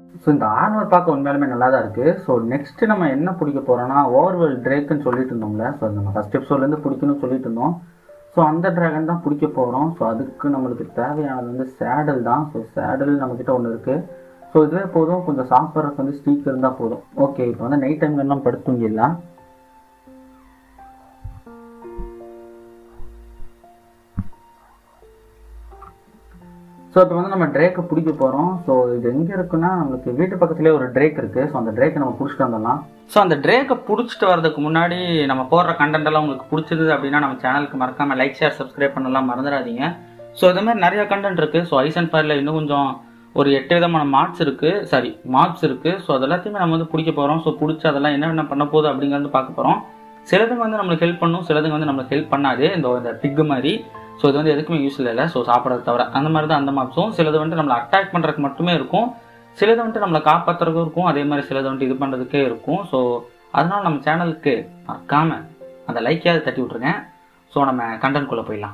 so இந்த armour பார்க்க உண்மையாலுமே நல்லா தான் இருக்குது ஸோ நெக்ஸ்ட் நம்ம என்ன பிடிக்க போகிறோம்னா ஓவர்வெல் ட்ரேக்குன்னு சொல்லிட்டு இருந்தோம்ல ஸோ நம்ம ஃபஸ்ட் எபிசோட்லேருந்து பிடிக்கணும்னு சொல்லிட்டு இருந்தோம் ஸோ அந்த ட்ராகன் தான் பிடிக்க போகிறோம் ஸோ அதுக்கு நம்மளுக்கு தேவையானது வந்து சேடல் தான் ஸோ சேடல் நம்மக்கிட்ட ஒன்று இருக்குது ஸோ இதுவே போதும் கொஞ்சம் சாப்பிட்றதுக்கு வந்து ஸ்டீக் இருந்தால் போதும் ஓகே இப்போ வந்து நைட் டைம் எல்லாம் படுத்து தூங்கிடலாம் ஸோ இப்போ வந்து நம்ம ட்ரேக்கை பிடிக்க போகிறோம் ஸோ இது எங்கே இருக்குன்னா நம்மளுக்கு வீட்டு பக்கத்துலேயே ஒரு ட்ரேக் இருக்குது ஸோ அந்த ட்ரேக்கை நம்ம பிடிச்சிட்டு வந்துடலாம் ஸோ அந்த ட்ரேக்கை பிடிச்சிட்டு வரதுக்கு முன்னாடி நம்ம போடுற கண்டென்ட் எல்லாம் உங்களுக்கு பிடிச்சிருது அப்படின்னா நம்ம சேனலுக்கு மறக்காமல் லைக் ஷேர் சப்ஸ்கிரைப் பண்ணலாம் மறந்துடாதீங்க ஸோ இது மாதிரி நிறைய கண்டென்ட் இருக்குது ஸோ ஐஸ் அண்ட் ஃபயரில் இன்னும் கொஞ்சம் ஒரு எட்டு விதமான மார்க்ஸ் இருக்குது சாரி மார்க்ஸ் இருக்குது ஸோ அது எல்லாத்தையுமே நம்ம வந்து பிடிக்க போகிறோம் ஸோ பிடிச்சி அதெல்லாம் என்னென்ன பண்ண போகுது அப்படிங்கிறது பார்க்க போகிறோம் சிலதுங்க வந்து நம்மளுக்கு ஹெல்ப் பண்ணும் சிலதுங்க வந்து நம்மளுக்கு ஹெல்ப் பண்ணாது இந்த இந்த பிக்கு மாதிரி ஸோ இது வந்து எதுக்குமே யூஸ் இல்லை ஸோ சாப்பிட்றது தவிர அந்த மாதிரி தான் அந்த மாப்ஸும் சிலது வந்துட்டு நம்மளை அட்டாக் பண்ணுறதுக்கு மட்டுமே இருக்கும் சிலது வந்துட்டு நம்மளை காப்பாற்றுறதுக்கும் இருக்கும் அதே மாதிரி சிலது வந்துட்டு இது பண்ணுறதுக்கே இருக்கும் ஸோ அதனால் நம்ம சேனலுக்கு மறக்காம அந்த லைக்கையாவது தட்டி விட்ருங்க ஸோ நம்ம கண்டென்ட்குள்ளே போயிடலாம்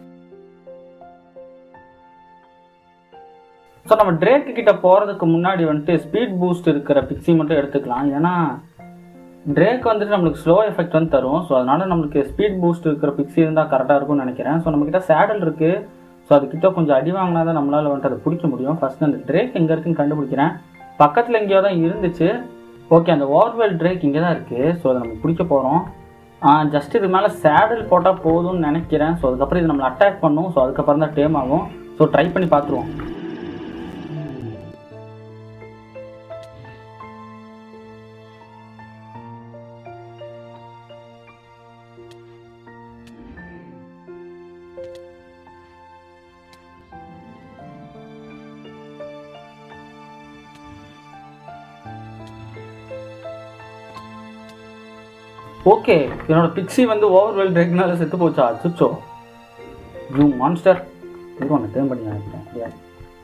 ஸோ நம்ம ட்ரேக்கு கிட்ட போகிறதுக்கு முன்னாடி வந்துட்டு ஸ்பீட் பூஸ்ட் இருக்கிற பிக்ஸி மட்டும் எடுத்துக்கலாம் ஏன்னா ட்ரேக் வந்துட்டு நம்மளுக்கு ஸ்லோ எஃபெக்ட் வந்து தரும் ஸோ அதனால நம்மளுக்கு ஸ்பீட் பூஸ்ட் இருக்கிற பிக்ஸி இருந்தால் கரெக்டாக இருக்கும்னு நினைக்கிறேன் ஸோ நம்மக்கிட்ட சேடல் இருக்குது ஸோ அதுக்கிட்ட கொஞ்சம் அடி வாங்கினா தான் நம்மளால் வந்துட்டு அதை பிடிக்க முடியும் ஃபர்ஸ்ட் அந்த ட்ரேக் எங்கே இருக்குன்னு கண்டுபிடிக்கிறேன் பக்கத்தில் எங்கேயோ தான் இருந்துச்சு ஓகே அந்த ஓவர்வெல் ட்ரேக் இங்கே தான் இருக்குது ஸோ அதை நம்ம பிடிக்க போகிறோம் ஜஸ்ட் இது மேலே சேடல் போட்டால் போதும்னு நினைக்கிறேன் ஸோ அதுக்கப்புறம் இது நம்மளை அட்டாக் பண்ணும் ஸோ அதுக்கப்புறம் தான் டேம் ஆகும் ஸோ ட்ரை பண்ணி பார்த்துருவோம் ஓகே என்னோட பிக்ஸி வந்து ஓவர்வெல் ட்ரேக்னால செத்து போச்சா அச்சுச்சோ யூ மான்ஸ்டர் இது ஒன்று டேம் பண்ணி நினைக்கிறேன்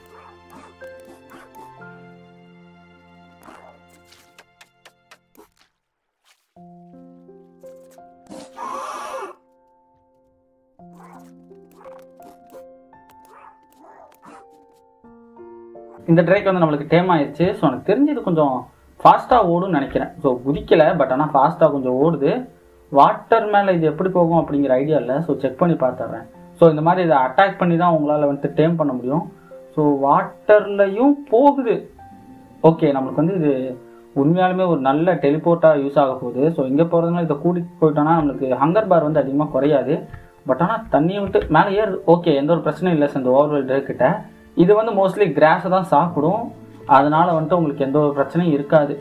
இந்த ட்ரேக் வந்து நம்மளுக்கு டேம் ஆயிடுச்சு ஸோ எனக்கு தெரிஞ்சு இது கொஞ்சம் ஃபாஸ்ட்டாக ஓடும்னு நினைக்கிறேன் ஸோ குதிக்கலை பட் ஆனால் ஃபாஸ்ட்டாக கொஞ்சம் ஓடுது வாட்டர் மேலே இது எப்படி போகும் அப்படிங்கிற ஐடியா இல்லை ஸோ செக் பண்ணி பார்த்துட்றேன் ஸோ இந்த மாதிரி இதை அட்டாக் பண்ணி தான் உங்களால் வந்துட்டு டேம் பண்ண முடியும் ஸோ வாட்டர்லையும் போகுது ஓகே நம்மளுக்கு வந்து இது உண்மையாலுமே ஒரு நல்ல டெலிபோர்ட்டாக யூஸ் ஆக போகுது ஸோ இங்கே போகிறதுனால இதை கூட்டிகிட்டு போயிட்டோன்னா நம்மளுக்கு ஹங்கர் பார் வந்து அதிகமாக குறையாது பட் ஆனால் தண்ணியை விட்டு மேலே ஏறுது ஓகே எந்த ஒரு பிரச்சனையும் இல்லை இந்த ஓவர்வெல் ட்ரேக்கிட்ட இது வந்து மோஸ்ட்லி கிராஸை தான் சாப்பிடும் அதனால வந்துட்டு உங்களுக்கு எந்த ஒரு பிரச்சனையும் இருக்காது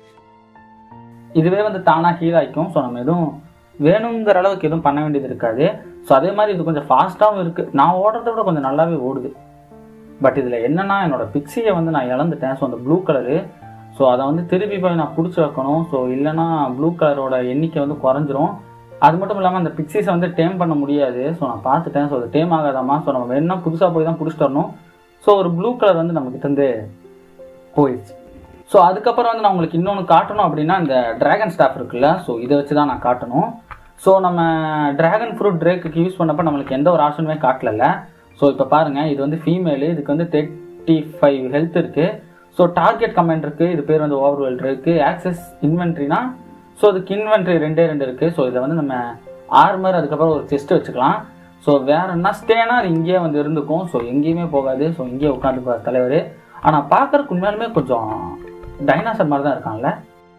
இதுவே வந்து தானாக ஹீல் ஆகிக்கும் ஸோ நம்ம எதுவும் வேணுங்கிற அளவுக்கு எதுவும் பண்ண வேண்டியது இருக்காது ஸோ அதே மாதிரி இது கொஞ்சம் ஃபாஸ்ட்டாகவும் இருக்குது நான் ஓடுறத விட கொஞ்சம் நல்லாவே ஓடுது பட் இதில் என்னென்னா என்னோட பிக்ஸியை வந்து நான் இழந்துட்டேன் ஸோ அந்த ப்ளூ கலரு ஸோ அதை வந்து திருப்பி போய் நான் பிடிச்சி வைக்கணும் ஸோ இல்லைனா ப்ளூ கலரோட எண்ணிக்கை வந்து குறைஞ்சிரும் அது மட்டும் இல்லாமல் அந்த பிக்ஸிஸை வந்து டேம் பண்ண முடியாது ஸோ நான் பார்த்துட்டேன் ஸோ அது டேம் ஆகாதாமா ஸோ நம்ம வேணும்னா புதுசாக போய் தான் பிடிச்சிட்டு வரணும் ஸோ ஒரு ப்ளூ கலர் வந்து நம்மக்கிட்ட இருந்து போயிடுச்சு ஸோ அதுக்கப்புறம் வந்து நான் உங்களுக்கு இன்னொன்று காட்டணும் அப்படின்னா இந்த ட்ராகன் ஸ்டாஃப் இருக்குல்ல ஸோ இதை வச்சு தான் நான் காட்டணும் ஸோ நம்ம ட்ராகன் ஃப்ரூட் ட்ரேக்குக்கு யூஸ் பண்ணப்போ நம்மளுக்கு எந்த ஒரு ஆப்ஷனுமே காட்டல ஸோ இப்போ பாருங்கள் இது வந்து ஃபீமேலு இதுக்கு வந்து தேர்ட்டி ஃபைவ் ஹெல்த் இருக்குது ஸோ டார்கெட் கமெண்ட் இருக்குது இது பேர் வந்து ஓவர்வெல் இருக்குது ஆக்சஸ் இன்வென்ட்ரினா ஸோ அதுக்கு இன்வென்ட்ரி ரெண்டே ரெண்டு இருக்குது ஸோ இதை வந்து நம்ம ஆர்மர் அதுக்கப்புறம் ஒரு செஸ்ட் வச்சுக்கலாம் ஸோ வேற என்ன ஸ்டேனா அது இங்கேயே வந்து இருந்துக்கும் ஸோ எங்கேயுமே போகாது ஸோ இங்கேயே உட்காந்துப்பார் தலைவர் ஆனால் பார்க்கறதுக்கு உண்மையாலுமே கொஞ்சம் டைனாசர் மாதிரி தான் இருக்கான்ல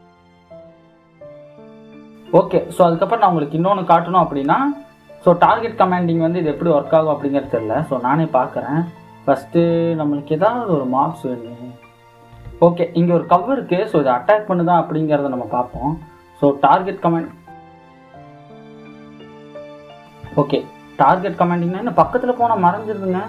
ஓகே ஸோ அதுக்கப்புறம் நான் உங்களுக்கு இன்னொன்று காட்டணும் அப்படின்னா ஸோ டார்கெட் கமாண்டிங் வந்து இது எப்படி ஒர்க் ஆகும் அப்படிங்கிறது தெரியல ஸோ நானே பார்க்குறேன் ஃபஸ்ட்டு நம்மளுக்கு ஏதாவது ஒரு மார்க்ஸ் வேணும் ஓகே இங்கே ஒரு கவர் இருக்குது ஸோ இதை அட்டாக் பண்ணுதா அப்படிங்கிறத நம்ம பார்ப்போம் so target comment okay target கமாண்டிங்னா என்ன பக்கத்தில் போனால் மறைஞ்சிருதுங்க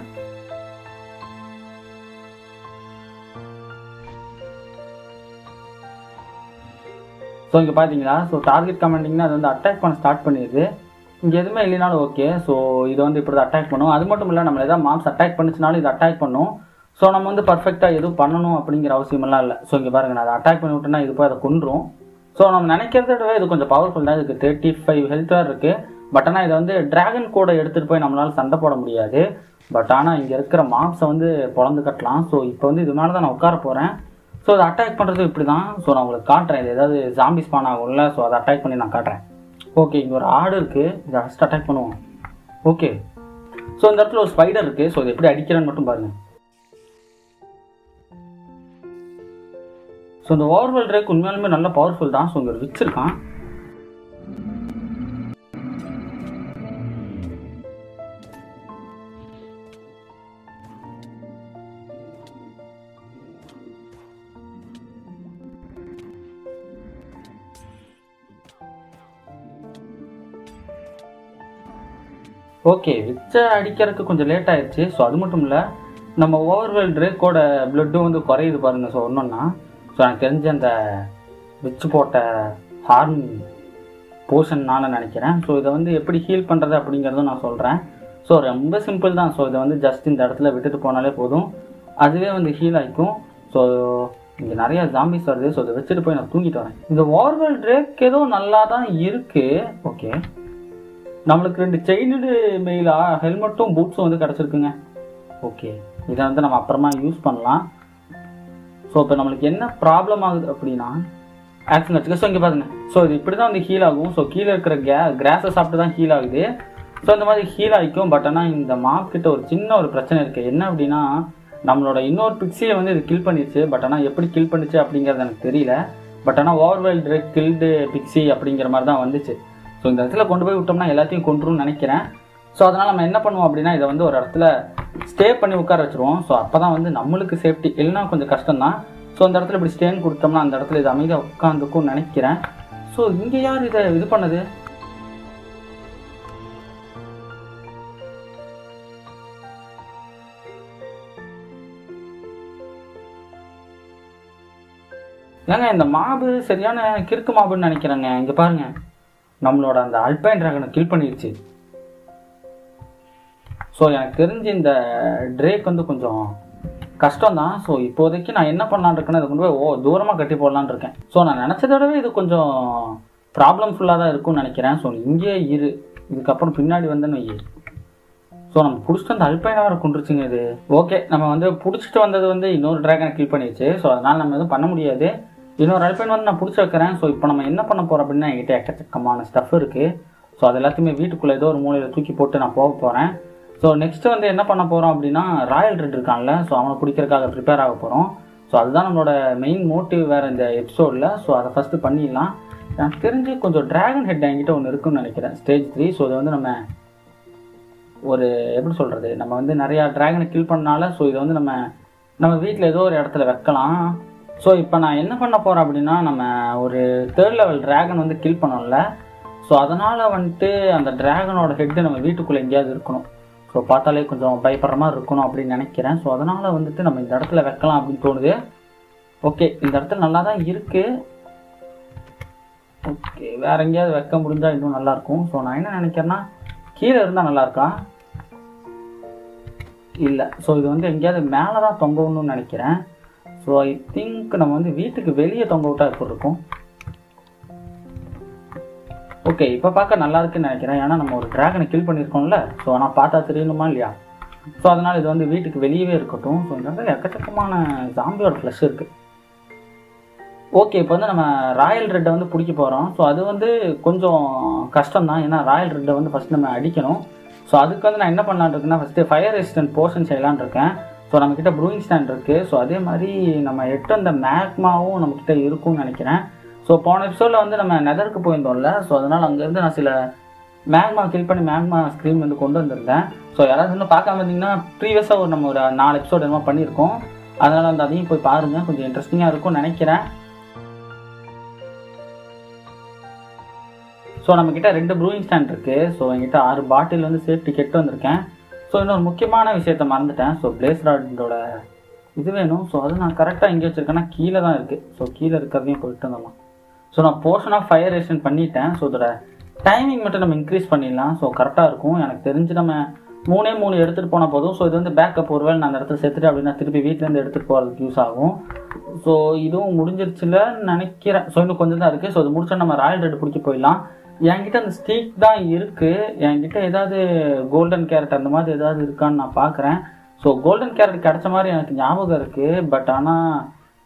ஸோ இங்கே பார்த்தீங்களா ஸோ டார்கெட் கமாண்டிங்னா அது வந்து அட்டாக் பண்ண ஸ்டார்ட் பண்ணிடுது இங்கே எதுவுமே இல்லைனாலும் ஓகே ஸோ இது வந்து இப்படி அட்டாக் பண்ணும் அது மட்டும் இல்லை நம்ம எதாவது மார்க்ஸ் அட்டாக் பண்ணுச்சுனாலும் இது அட்டாக் பண்ணும் ஸோ நம்ம வந்து பர்ஃபெக்டாக எதுவும் பண்ணணும் அப்படிங்கிற அவசியமெல்லாம் இல்லை ஸோ இங்கே பாருங்க நான் அதை அட்டாக் பண்ணி விட்டேன்னா இது போய் அதை கொன்றும் ஸோ நம்ம நினைக்கிறத விட இது கொஞ்சம் பவர்ஃபுல் தான் இதுக்கு தேர்ட்டி ஃபைவ் ஹெல்த்தாக இருக்குது பட் ஆனால் இதை வந்து டிராகன் கூட எடுத்துகிட்டு போய் நம்மளால் சண்டை போட முடியாது பட் ஆனால் இங்கே இருக்கிற மாப்ஸை வந்து பொழந்து கட்டலாம் ஸோ இப்போ வந்து இது மேலே தான் நான் உட்கார போகிறேன் ஸோ அதை அட்டாக் பண்ணுறது இப்படி தான் ஸோ நான் உங்களுக்கு காட்டுறேன் இது ஏதாவது ஜாம்பி ஸ்பான் ஆகும்ல ஸோ அதை அட்டாக் பண்ணி நான் காட்டுறேன் ஓகே இங்கே ஒரு ஆடு இருக்குது இதை ஃபஸ்ட் அட்டாக் பண்ணுவோம் ஓகே ஸோ இந்த இடத்துல ஒரு ஸ்பைடர் இருக்குது ஸோ இது எப்படி அடிக்கிறேன்னு மட்டும் பாருங்கள் ஸோ இந்த ஓவர்வெல் ரேக் உண்மையாலுமே நல்ல பவர்ஃபுல் தான் ஸோ இங்கே ஒரு விச் இருக்கான் ஓகே விச்சை அடிக்கிறதுக்கு கொஞ்சம் லேட் ஆயிடுச்சு ஸோ அது மட்டும் இல்லை நம்ம ஓவர்வெல் ரேக்கோட பிளட்டும் வந்து குறையுது பாருங்க ஸோ ஒன்றுன்னா ஸோ எனக்கு தெரிஞ்ச அந்த விச்சு போட்ட ஹார்ன் போர்ஷன்னால நினைக்கிறேன் ஸோ இதை வந்து எப்படி ஹீல் பண்ணுறது அப்படிங்கிறதும் நான் சொல்கிறேன் ஸோ ரொம்ப சிம்பிள் தான் ஸோ இதை வந்து ஜஸ்ட் இந்த இடத்துல விட்டுட்டு போனாலே போதும் அதுவே வந்து ஹீல் ஆகிக்கும் ஸோ இங்கே நிறைய ஜாம்பிஸ் வருது ஸோ இதை வச்சுட்டு போய் நான் தூங்கிட்டு வரேன் இந்த ஓவர்வெல் ரேக் ஏதோ நல்லா தான் இருக்குது ஓகே நம்மளுக்கு ரெண்டு செயினடு மெயிலா ஹெல்மெட்டும் பூட்ஸும் வந்து கிடச்சிருக்குங்க ஓகே இதை வந்து நம்ம அப்புறமா யூஸ் பண்ணலாம் ஸோ இப்போ நம்மளுக்கு என்ன ப்ராப்ளம் ஆகுது அப்படின்னா ஆக்ஷன் வச்சுக்க ஸோ இங்கே பாருங்க ஸோ இது இப்படி தான் வந்து ஹீல் ஆகும் ஸோ கீழே இருக்கிற கே கிராஸை சாப்பிட்டு தான் ஹீல் ஆகுது ஸோ இந்த மாதிரி ஹீல் ஆகிக்கும் பட் ஆனால் இந்த மாப் கிட்ட ஒரு சின்ன ஒரு பிரச்சனை இருக்குது என்ன அப்படின்னா நம்மளோட இன்னொரு பிக்ஸியை வந்து இது கில் பண்ணிடுச்சு பட் ஆனால் எப்படி கில் பண்ணிச்சு அப்படிங்கிறது எனக்கு தெரியல பட் ஆனால் ஓவர்வெல் ரெக் கில்டு பிக்ஸி அப்படிங்கிற மாதிரி தான் வந்துச்சு ஸோ இந்த இடத்துல கொண்டு போய் விட்டோம்னா எல்லாத்தையும் கொண்டுரும்னு நினைக்கிறேன் ஸோ அதனால் நம்ம என்ன பண்ணுவோம் அப்படின்னா இதை வந்து ஒரு இடத்துல ஸ்டே பண்ணி உட்கார வச்சுருவோம் ஸோ அப்போ தான் வந்து நம்மளுக்கு சேஃப்டி இல்லைனா கொஞ்சம் கஷ்டம் தான் ஸோ அந்த இடத்துல இப்படி ஸ்டேன்னு கொடுத்தோம்னா அந்த இடத்துல இது அமைதியாக உட்காந்துக்கும்னு நினைக்கிறேன் ஸோ இங்கே யார் இதை இது பண்ணது ஏங்க இந்த மாபு சரியான கிறுக்கு மாபுன்னு நினைக்கிறேங்க இங்கே பாருங்க நம்மளோட அந்த அல்பைன் டிராகனை கில் பண்ணிடுச்சு ஸோ எனக்கு தெரிஞ்சு இந்த ட்ரேக் வந்து கொஞ்சம் கஷ்டம் தான் ஸோ இப்போதைக்கு நான் என்ன பண்ணலான்னு இருக்கேன்னா இதை கொண்டு போய் ஓ தூரமாக கட்டி போடலான்னு இருக்கேன் ஸோ நான் நினச்சத விடவே இது கொஞ்சம் ப்ராப்ளம் ஃபுல்லாக தான் இருக்கும்னு நினைக்கிறேன் ஸோ இங்கேயே இரு இதுக்கப்புறம் பின்னாடி வந்தேன்னு வை ஸோ நம்ம பிடிச்சிட்டு அந்த அல்பைனை வேறு கொண்டுருச்சுங்க இது ஓகே நம்ம வந்து பிடிச்சிட்டு வந்தது வந்து இன்னொரு ட்ராகனை கில் பண்ணிடுச்சு ஸோ அதனால் நம்ம எதுவும் பண்ண முடியாது இன்னொரு அல்பைன் வந்து நான் பிடிச்சி வைக்கிறேன் ஸோ இப்போ நம்ம என்ன பண்ண போகிறோம் அப்படின்னா என்கிட்ட எக்கச்சக்கமான ஸ்டஃப் இருக்குது ஸோ அது எல்லாத்தையுமே வீட்டுக்குள்ளே ஏதோ ஒரு மூலையில் தூக்கி போட்டு நான் போக போகிறேன் ஸோ நெக்ஸ்ட்டு வந்து என்ன பண்ண போகிறோம் அப்படின்னா ராயல் ரெட் இருக்கான்ல ஸோ அவனை பிடிக்கிறதுக்காக ப்ரிப்பேர் ஆக போகிறோம் ஸோ அதுதான் நம்மளோட மெயின் மோட்டிவ் வேறு இந்த எபிசோடில் ஸோ அதை ஃபஸ்ட்டு பண்ணிடலாம் எனக்கு தெரிஞ்சு கொஞ்சம் டிராகன் ஹெட் என்கிட்ட ஒன்று இருக்குன்னு நினைக்கிறேன் ஸ்டேஜ் த்ரீ ஸோ இதை வந்து நம்ம ஒரு எப்படி சொல்கிறது நம்ம வந்து நிறையா டிராகனை கில் பண்ணனால ஸோ இதை வந்து நம்ம நம்ம வீட்டில் ஏதோ ஒரு இடத்துல வைக்கலாம் ஸோ இப்போ நான் என்ன பண்ண போகிறேன் அப்படின்னா நம்ம ஒரு தேர்ட் லெவல் டிராகன் வந்து கில் பண்ணோம்ல ஸோ அதனால் வந்துட்டு அந்த டிராகனோட ஹெட்டு நம்ம வீட்டுக்குள்ளே எங்கேயாவது இருக்கணும் ஸோ பார்த்தாலே கொஞ்சம் பயப்படுற மாதிரி இருக்கணும் அப்படின்னு நினைக்கிறேன் ஸோ அதனால் வந்துட்டு நம்ம இந்த இடத்துல வைக்கலாம் அப்படின்னு தோணுது ஓகே இந்த இடத்துல நல்லா தான் இருக்குது ஓகே வேற எங்கேயாவது வைக்க முடிஞ்சால் இன்னும் நல்லாயிருக்கும் ஸோ நான் என்ன நினைக்கிறேன்னா கீழே இருந்தால் நல்லா இருக்கா இல்லை ஸோ இது வந்து எங்கேயாவது மேலே தான் தொங்க விடணும்னு நினைக்கிறேன் ஸோ ஐ திங்க் நம்ம வந்து வீட்டுக்கு வெளியே தொங்க விட்டா எப்படி இருக்கும் ஓகே இப்போ பார்க்க நல்லா இருக்குன்னு நினைக்கிறேன் ஏன்னா நம்ம ஒரு டிராகனை கில் பண்ணியிருக்கோம்ல ஸோ நான் பார்த்தா தெரியணுமா இல்லையா ஸோ அதனால் இது வந்து வீட்டுக்கு வெளியவே இருக்கட்டும் ஸோ இந்த இடத்துல எக்கச்சக்கமான ஜாம்பியோட ஃப்ளஷ் இருக்குது ஓகே இப்போ வந்து நம்ம ராயல் ரெட்டை வந்து பிடிக்க போகிறோம் ஸோ அது வந்து கொஞ்சம் கஷ்டம் தான் ஏன்னா ராயல் ரெட்டை வந்து ஃபஸ்ட் நம்ம அடிக்கணும் ஸோ அதுக்கு வந்து நான் என்ன பண்ணலான்னு இருக்கேன்னா ஃபஸ்ட்டு ஃபயர் ரெசிஸ்டன்ட் போர்ஷன் செய்யலான்னு இருக்கேன் ஸோ நம்மக்கிட்ட ப்ரூயிங் ஸ்டாண்ட் இருக்குது ஸோ அதே மாதிரி நம்ம எட்டு அந்த மேக்மாவும் நம்மக்கிட்ட இருக்கும்னு நினைக்கிறேன் ஸோ போன எபிசோடில் வந்து நம்ம நெதருக்கு போயிருந்தோம்ல ஸோ அதனால் அங்கேருந்து நான் சில மேக்மா கில் பண்ணி மேக்மா ஸ்க்ரீன் வந்து கொண்டு வந்திருந்தேன் ஸோ யாராவது இன்னும் பார்க்காம இருந்தீங்கன்னா ப்ரீவியஸாக ஒரு நம்ம ஒரு நாலு எபிசோடு என்னமோ பண்ணியிருக்கோம் அதனால் வந்து அதையும் போய் பாருங்கள் கொஞ்சம் இன்ட்ரெஸ்டிங்காக இருக்கும்னு நினைக்கிறேன் ஸோ நம்மக்கிட்ட ரெண்டு ப்ரூயிங் ஸ்டாண்ட் இருக்குது ஸோ என்கிட்ட ஆறு பாட்டில் வந்து சேஃப்டி கெட்டு வந்திருக்கேன் ஸோ இன்னொரு முக்கியமான விஷயத்த மறந்துட்டேன் ஸோ பிளேஸ் ராடோட இது வேணும் ஸோ அது நான் கரெக்டாக எங்கே வச்சுருக்கேன்னா கீழே தான் இருக்குது ஸோ கீழே இருக்கிறதையும் போயிட்டு வந்துடலாம் ஸோ நான் போர்ஷன் ஆஃப் ஃபயர் ரேஷன் பண்ணிட்டேன் ஸோ இதோட டைமிங் மட்டும் நம்ம இன்க்ரீஸ் பண்ணிடலாம் ஸோ கரெக்டாக இருக்கும் எனக்கு தெரிஞ்சு நம்ம மூணே மூணு எடுத்துகிட்டு போனால் போதும் ஸோ இது வந்து பேக்கப் ஒருவேளை நான் அந்த இடத்துல சேர்த்துட்டு அப்படின்னா திருப்பி வீட்டிலேருந்து எடுத்துகிட்டு போகிறதுக்கு யூஸ் ஆகும் ஸோ இதுவும் முடிஞ்சிருச்சுல நினைக்கிறேன் ஸோ இன்னும் கொஞ்சம் தான் இருக்குது ஸோ இது முடிச்சா நம்ம ராயல் ரெட் பிடிக்க போயிடலாம் என்கிட்ட அந்த ஸ்டீக் தான் இருக்குது என்கிட்ட ஏதாவது கோல்டன் கேரட் அந்த மாதிரி ஏதாவது இருக்கான்னு நான் பார்க்குறேன் ஸோ கோல்டன் கேரட் கிடைச்ச மாதிரி எனக்கு ஞாபகம் இருக்குது பட் ஆனால்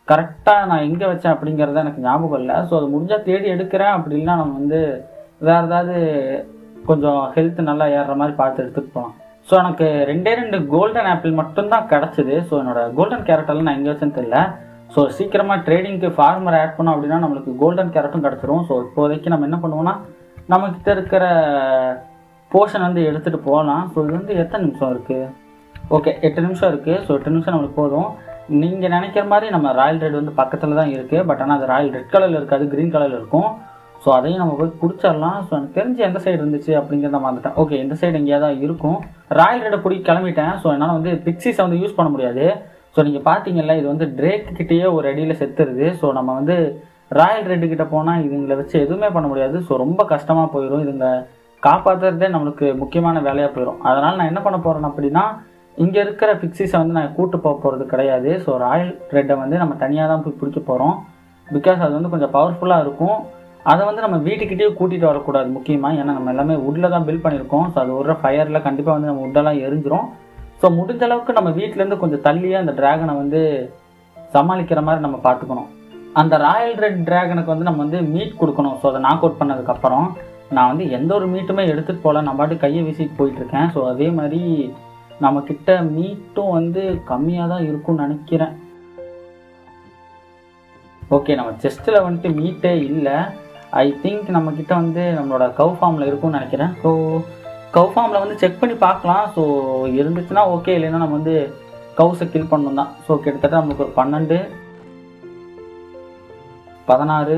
கரெக்டாக நான் எங்கே வச்சேன் அப்படிங்கிறத எனக்கு ஞாபகம் இல்லை ஸோ அது முடிஞ்சால் தேடி எடுக்கிறேன் அப்படி இல்லைன்னா நம்ம வந்து வேறு ஏதாவது கொஞ்சம் ஹெல்த் நல்லா ஏறுற மாதிரி பார்த்து எடுத்துகிட்டு போகலாம் ஸோ எனக்கு ரெண்டே ரெண்டு கோல்டன் ஆப்பிள் மட்டும்தான் கிடச்சிது ஸோ என்னோட கோல்டன் கேரட்டெல்லாம் நான் எங்கே வச்சேன்னு தெரியல ஸோ சீக்கிரமாக ட்ரேடிங்க்கு ஃபார்மர் ஆட் பண்ணோம் அப்படின்னா நம்மளுக்கு கோல்டன் கேரட்டும் கிடச்சிரும் ஸோ இப்போதைக்கு நம்ம என்ன பண்ணுவோம்னா நம்மக்கிட்ட இருக்கிற போர்ஷன் வந்து எடுத்துகிட்டு போகலாம் ஸோ இது வந்து எத்தனை நிமிஷம் இருக்குது ஓகே எட்டு நிமிஷம் இருக்குது ஸோ எட்டு நிமிஷம் நம்மளுக்கு போதும் நீங்கள் நினைக்கிற மாதிரி நம்ம ராயல் ரெட் வந்து பக்கத்தில் தான் இருக்குது பட் ஆனால் அது ராயல் ரெட் கலரில் இருக்காது க்ரீன் கலரில் இருக்கும் ஸோ அதையும் நம்ம போய் பிடிச்சிடலாம் ஸோ எனக்கு தெரிஞ்சு எந்த சைடு இருந்துச்சு அப்படிங்கிறத மறந்துட்டேன் ஓகே இந்த சைடு எங்கேயாவது தான் இருக்கும் ராயல் ரெட்டை பிடி கிளம்பிட்டேன் ஸோ என்னால் வந்து பிக்சிஸை வந்து யூஸ் பண்ண முடியாது ஸோ நீங்கள் பார்த்தீங்கல்ல இது வந்து ட்ரேக் கிட்டேயே ஒரு அடியில் செத்துருது ஸோ நம்ம வந்து ராயல் ரெட்டு கிட்ட போனால் இதுங்களை வச்சு எதுவுமே பண்ண முடியாது ஸோ ரொம்ப கஷ்டமாக போயிடும் இதுங்க காப்பாற்றுறதே நம்மளுக்கு முக்கியமான வேலையாக போயிடும் அதனால் நான் என்ன பண்ண போகிறேன் அப்படின்னா இங்கே இருக்கிற பிக்சிஸை வந்து நான் கூட்டு போக போகிறது கிடையாது ஸோ ராயல் ரெட்டை வந்து நம்ம தனியாக தான் போய் பிடிக்க போகிறோம் பிகாஸ் அது வந்து கொஞ்சம் பவர்ஃபுல்லாக இருக்கும் அதை வந்து நம்ம வீட்டுக்கிட்டேயே கூட்டிகிட்டு வரக்கூடாது முக்கியமாக ஏன்னா நம்ம எல்லாமே உட்டில் தான் பில்ட் பண்ணியிருக்கோம் ஸோ அது ஒரு ஃபயரில் கண்டிப்பாக வந்து நம்ம உட்டெல்லாம் எரிஞ்சிரும் ஸோ முடிஞ்ச அளவுக்கு நம்ம வீட்டிலேருந்து கொஞ்சம் தள்ளியே அந்த டிராகனை வந்து சமாளிக்கிற மாதிரி நம்ம பார்த்துக்கணும் அந்த ராயல் ரெட் டிராகனுக்கு வந்து நம்ம வந்து மீட் கொடுக்கணும் ஸோ அதை நாக் அவுட் பண்ணதுக்கப்புறம் நான் வந்து எந்த ஒரு மீட்டுமே எடுத்துகிட்டு போகல நான் பாட்டு கையை வீசிட்டு போயிட்டுருக்கேன் ஸோ அதே மாதிரி நம்மக்கிட்ட மீட்டும் வந்து கம்மியாக தான் இருக்கும்னு நினைக்கிறேன் ஓகே நம்ம செஸ்ட்டில் வந்துட்டு மீட்டே இல்லை ஐ திங்க் நம்மக்கிட்ட வந்து நம்மளோட கவ் ஃபார்மில் இருக்கும்னு நினைக்கிறேன் ஸோ கவ் ஃபார்மில் வந்து செக் பண்ணி பார்க்கலாம் ஸோ இருந்துச்சுன்னா ஓகே இல்லைன்னா நம்ம வந்து கவுஸை கில் பண்ணணும் தான் ஸோ கிட்டத்தட்ட நம்மளுக்கு ஒரு பன்னெண்டு பதினாறு